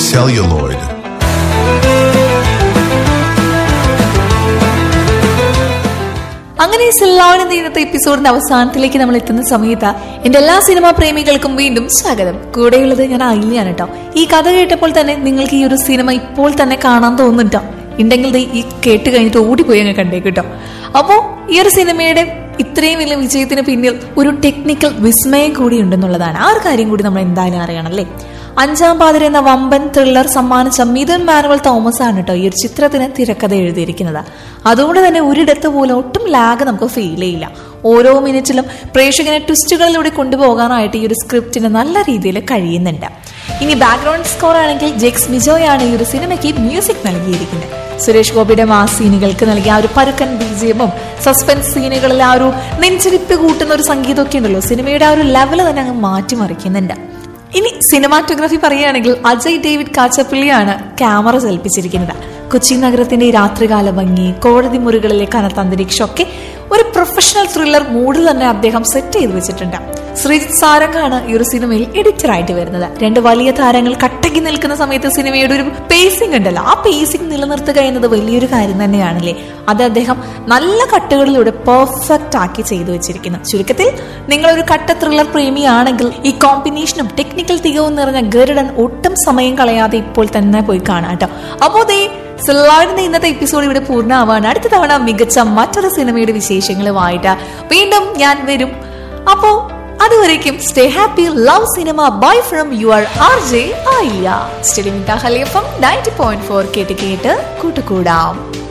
celluloid. അങ്ങനെ സില്ലാവിന്റെ ഇന്നത്തെ എപ്പിസോഡിന്റെ അവസാനത്തിലേക്ക് നമ്മൾ എത്തുന്ന സമയത്ത് എന്റെ എല്ലാ സിനിമാ പ്രേമികൾക്കും വീണ്ടും സ്വാഗതം കൂടെയുള്ളത് ഞാൻ അയിലാണ് കേട്ടോ ഈ കഥ കേട്ടപ്പോൾ തന്നെ നിങ്ങൾക്ക് ഈ ഒരു സിനിമ ഇപ്പോൾ തന്നെ കാണാൻ തോന്നുന്നുണ്ടോ ഉണ്ടെങ്കിൽ ദേ ഈ കേട്ട് കഴിഞ്ഞിട്ട് ഓടിപ്പോയി അങ്ങ് കണ്ടേക്ക് കേട്ടോ അപ്പോ ഈ ഒരു സിനിമയുടെ ഇത്രയും വലിയ വിജയത്തിന് പിന്നിൽ ഒരു ടെക്നിക്കൽ വിസ്മയം കൂടി ഉണ്ടെന്നുള്ളതാണ് ആ ഒരു കാര്യം കൂടി നമ്മൾ എന്തായാലും അറിയണം അല്ലേ അഞ്ചാം പാതിര എന്ന വമ്പൻ ത്രില്ലർ സമ്മാനിച്ച മിഥുൻ മാനുവൽ തോമസ് ആണ് കേട്ടോ ഈ ഒരു ചിത്രത്തിന് തിരക്കഥ എഴുതിയിരിക്കുന്നത് അതുകൊണ്ട് തന്നെ ഒരിടത്ത് പോലും ഒട്ടും ലാഗ് നമുക്ക് ഫീൽ ചെയ്യില്ല ഓരോ മിനിറ്റിലും പ്രേക്ഷകനെ ട്വിസ്റ്റുകളിലൂടെ കൊണ്ടുപോകാനായിട്ട് ഈ ഒരു സ്ക്രിപ്റ്റിന് നല്ല രീതിയിൽ കഴിയുന്നുണ്ട് ഇനി ബാക്ക്ഗ്രൗണ്ട് സ്കോർ ആണെങ്കിൽ ജെക്സ് മിജോയാണ് ഈ ഒരു സിനിമയ്ക്ക് മ്യൂസിക് നൽകിയിരിക്കുന്നത് സുരേഷ് ഗോപിയുടെ മാസ് സീനുകൾക്ക് നൽകിയ ആ ഒരു പരുക്കൻ ബീജിയമും സസ്പെൻസ് സീനുകളിൽ ആ ഒരു നെഞ്ചിരിപ്പ് കൂട്ടുന്ന ഒരു സംഗീതമൊക്കെ ഉണ്ടല്ലോ സിനിമയുടെ ആ ഒരു ലെവൽ തന്നെ അങ്ങ് മാറ്റിമറിക്കുന്നുണ്ട് ഇനി സിനിമാറ്റോഗ്രഫി പറയുകയാണെങ്കിൽ അജയ് ഡേവിഡ് കാച്ചപ്പള്ളിയാണ് ക്യാമറ ചലിപ്പിച്ചിരിക്കുന്നത് കൊച്ചി നഗരത്തിന്റെ ഈ രാത്രികാല ഭംഗി കോടതി മുറികളിലെ കനത്ത അന്തരീക്ഷമൊക്കെ ഒരു പ്രൊഫഷണൽ ത്രില്ലർ മൂഡിൽ തന്നെ അദ്ദേഹം സെറ്റ് ചെയ്ത് വെച്ചിട്ടുണ്ട് ശ്രീജിത്ത് സാരംഗാണ് ഈ ഒരു സിനിമയിൽ എഡിറ്റർ ആയിട്ട് വരുന്നത് രണ്ട് വലിയ താരങ്ങൾ കട്ടക്കി നിൽക്കുന്ന സമയത്ത് സിനിമയുടെ ഒരു പേസിംഗ് ഉണ്ടല്ലോ ആ പേസിംഗ് നിലനിർത്തുക എന്നത് വലിയൊരു കാര്യം തന്നെയാണല്ലേ അത് അദ്ദേഹം നല്ല കട്ടുകളിലൂടെ പെർഫെക്റ്റ് ആക്കി ചെയ്തു വെച്ചിരിക്കുന്നു ചുരുക്കത്തിൽ നിങ്ങളൊരു കട്ട ത്രില്ലർ പ്രേമിയാണെങ്കിൽ ഈ കോമ്പിനേഷനും ടെക്നിക്കൽ തികവും നിറഞ്ഞ ഗരുഡൻ ഒട്ടും സമയം കളയാതെ ഇപ്പോൾ തന്നെ പോയി കാണാം കേട്ടോ അപ്പോ ദേ സില്ലാടിന്റെ ഇന്നത്തെ എപ്പിസോഡ് ഇവിടെ പൂർണ്ണമാവാണ് അടുത്ത തവണ മികച്ച മറ്റൊരു സിനിമയുടെ വിശേഷങ്ങളുമായിട്ട് വീണ്ടും ഞാൻ വരും അപ്പോ അതുവരേക്കും stay happy love cinema bye from your R J ആയില്ല സ്റ്റഡിമിൻ ഹലിയഫം നയൻറ്റി പോയിന്റ് ഫോർ കേട്ട് കേട്ട് കൂട്ടുകൂടാം